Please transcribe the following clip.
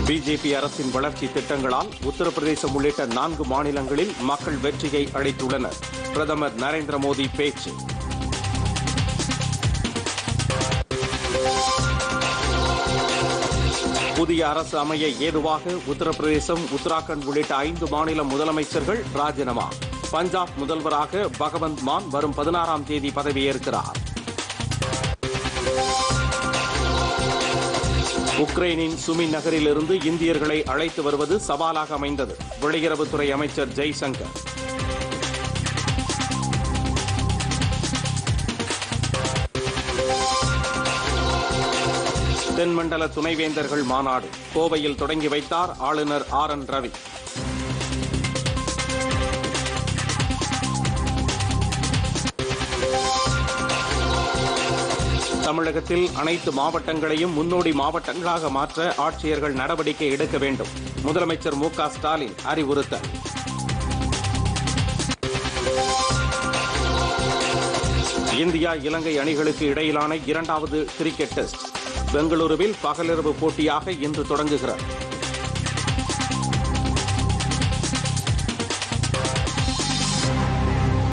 BJP அரசின் வளர்ச்சி திட்டங்களால் உத்தரப்பிரதேசம் உள்ளிட்ட நான்கு மாநிலங்களில் மக்கள் வெற்றியை அளித்துள்ளனர் பிரதமர் நரேந்திர மோடி பேச்சு புதிய அரசு அமைய ஏதுவாக உத்தரப்பிரதேசம் உத்தராகண்ட் உள்ளிட்ட ஐந்து மாநில முதலமைச்சர்கள் ராஜினாமா பஞ்சாப் முதல்வராக பகவந்த் மான் வரும் பதினாறாம் தேதி பதவியேற்கிறார் உக்ரைனின் சுமி நகரிலிருந்து இந்தியர்களை அழைத்து வருவது சவாலாக அமைந்தது வெளியுறவுத்துறை அமைச்சர் ஜெய்சங்கர் தென்மண்டல துணைவேந்தர்கள் மாநாடு கோவையில் தொடங்கி வைத்தார் ஆளுநர் ஆர் என் ரவி தமிழகத்தில் அனைத்து மாவட்டங்களையும் முன்னோடி மாவட்டங்களாக மாற்ற ஆட்சியர்கள் நடவடிக்கை எடுக்க வேண்டும் முதலமைச்சர் மு க ஸ்டாலின் அறிவுறுத்தல் இந்தியா இலங்கை அணிகளுக்கு இடையிலான இரண்டாவது கிரிக்கெட் டெஸ்ட் பெங்களூருவில் பகலிரவு போட்டியாக இன்று தொடங்குகிறது